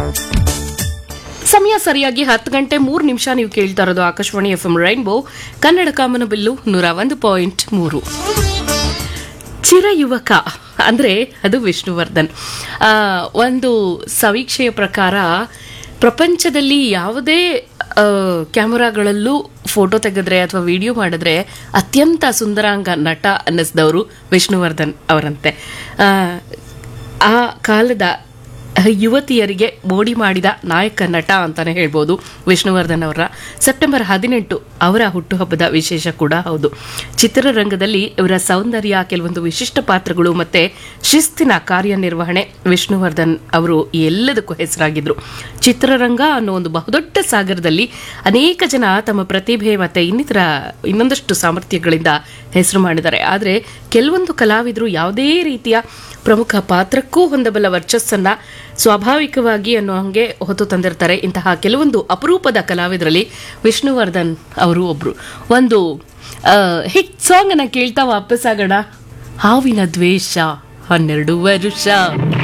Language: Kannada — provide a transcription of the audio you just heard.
ಸಮಯ ಸರಿಯಾಗಿ ಹತ್ತು ಗಂಟೆ ಮೂರು ನಿಮಿಷ ನೀವು ಕೇಳ್ತಾ ಇರೋದು Akashvani F M rainbow Kannada ಕಾಮನ ಬಿಲ್ಲು ನೂರ ಒಂದು ಪಾಯಿಂಟ್ ಮೂರು ಚಿರಯುವಕ ಅಂದ್ರೆ ಅದು ವಿಷ್ಣುವರ್ಧನ್ ಆ, ಒಂದು ಸಮೀಕ್ಷೆಯ ಪ್ರಕಾರ ಪ್ರಪಂಚದಲ್ಲಿ ಯಾವುದೇ ಆ, ಕ್ಯಾಮರಾಗಳಲ್ಲೂ ಫೋಟೋ ತೆಗೆದ್ರೆ ಅಥವಾ ವಿಡಿಯೋ ಮಾಡಿದ್ರೆ ಅತ್ಯಂತ ಸುಂದರಾಂಗ ನಟ ಅನ್ನಿಸಿದವರು ವಿಷ್ಣುವರ್ಧನ್ ಅವರಂತೆ ಆ, ಆ ಕಾಲದ ಯುವತಿಯರಿಗೆ ಮೋಡಿ ಮಾಡಿದ ನಾಯಕ ನಟ ಅಂತಾನೆ ಹೇಳ್ಬೋದು ವಿಷ್ಣುವರ್ಧನ್ ಅವರ ಸೆಪ್ಟೆಂಬರ್ ಹದಿನೆಂಟು ಅವರ ಹುಟ್ಟುಹಬ್ಬದ ವಿಶೇಷ ಕೂಡ ಹೌದು ಚಿತ್ರರಂಗದಲ್ಲಿ ಇವರ ಸೌಂದರ್ಯ ಕೆಲವೊಂದು ವಿಶಿಷ್ಟ ಪಾತ್ರಗಳು ಮತ್ತೆ ಶಿಸ್ತಿನ ಕಾರ್ಯನಿರ್ವಹಣೆ ವಿಷ್ಣುವರ್ಧನ್ ಅವರು ಎಲ್ಲದಕ್ಕೂ ಹೆಸರಾಗಿದ್ರು ಚಿತ್ರರಂಗ ಅನ್ನೋ ಒಂದು ಬಹುದೊಡ್ಡ ಸಾಗರದಲ್ಲಿ ಅನೇಕ ಜನ ತಮ್ಮ ಪ್ರತಿಭೆ ಮತ್ತೆ ಇನ್ನಿತರ ಇನ್ನೊಂದಷ್ಟು ಸಾಮರ್ಥ್ಯಗಳಿಂದ ಹೆಸರು ಮಾಡಿದ್ದಾರೆ ಆದರೆ ಕೆಲವೊಂದು ಕಲಾವಿದರು ಯಾವುದೇ ರೀತಿಯ ಪ್ರಮುಖ ಪಾತ್ರಕ್ಕೂ ಹೊಂದಬಲ್ಲ ವರ್ಚಸ್ಸನ್ನ ಸ್ವಾಭಾವಿಕವಾಗಿ ಅನ್ನೋ ಹಂಗೆ ಹೊತ್ತು ತಂದಿರ್ತಾರೆ ಇಂತಹ ಕೆಲವೊಂದು ಅಪರೂಪದ ಕಲಾವಿದರಲ್ಲಿ ವಿಷ್ಣುವರ್ಧನ್ ಅವರು ಒಬ್ರು ಒಂದು ಹಿಟ್ ಸಾಂಗ್ ಅನ್ನ ಕೇಳ್ತಾ ವಾಪಸ್ ಆಗೋಣ ಹಾವಿನ ದ್ವೇಷ ಹನ್ನೆರಡು ವರುಷ